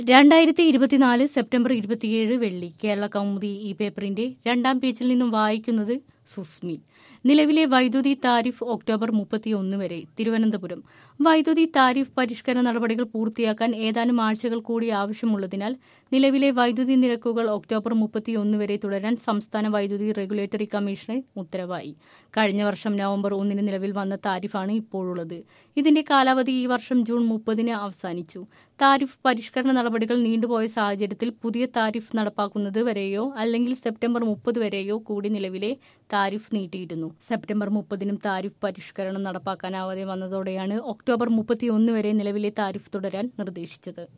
രണ്ടായിരത്തി ഇരുപത്തിനാല് സെപ്റ്റംബർ ഇരുപത്തിയേഴ് വെള്ളി കേരള കൗമുദി ഈ പേപ്പറിന്റെ രണ്ടാം പേജിൽ നിന്നും വായിക്കുന്നത് സുസ്മി നിലവിലെ വൈദ്യുതി താരിഫ് ഒക്ടോബർ മുപ്പത്തിയൊന്ന് വരെ തിരുവനന്തപുരം വൈദ്യുതി താരിഫ് പരിഷ്കരണ നടപടികൾ പൂർത്തിയാക്കാൻ ഏതാനും ആഴ്ചകൾ കൂടി ആവശ്യമുള്ളതിനാൽ നിലവിലെ വൈദ്യുതി നിരക്കുകൾ ഒക്ടോബർ മുപ്പത്തിയൊന്ന് വരെ തുടരാൻ സംസ്ഥാന വൈദ്യുതി റെഗുലേറ്ററി കമ്മീഷന് ഉത്തരവായി കഴിഞ്ഞ വർഷം നവംബർ ഒന്നിന് നിലവിൽ വന്ന താരിഫാണ് ഇപ്പോഴുള്ളത് ഇതിന്റെ കാലാവധി ഈ വർഷം ജൂൺ മുപ്പതിന് അവസാനിച്ചു താരിഫ് പരിഷ്കരണ നടപടികൾ നീണ്ടുപോയ സാഹചര്യത്തിൽ പുതിയ താരിഫ് നടപ്പാക്കുന്നത് വരെയോ അല്ലെങ്കിൽ സെപ്റ്റംബർ മുപ്പത് വരെയോ കൂടി നിലവിലെ താരിഫ് നീട്ടിയിരുന്നു സെപ്റ്റംബർ മുപ്പതിനും താരിഫ് പരിഷ്കരണം നടപ്പാക്കാനാവാതെ വന്നതോടെയാണ് ഒക്ടോബർ മുപ്പത്തിയൊന്ന് വരെ നിലവിലെ താരിഫ് തുടരാൻ നിർദ്ദേശിച്ചത്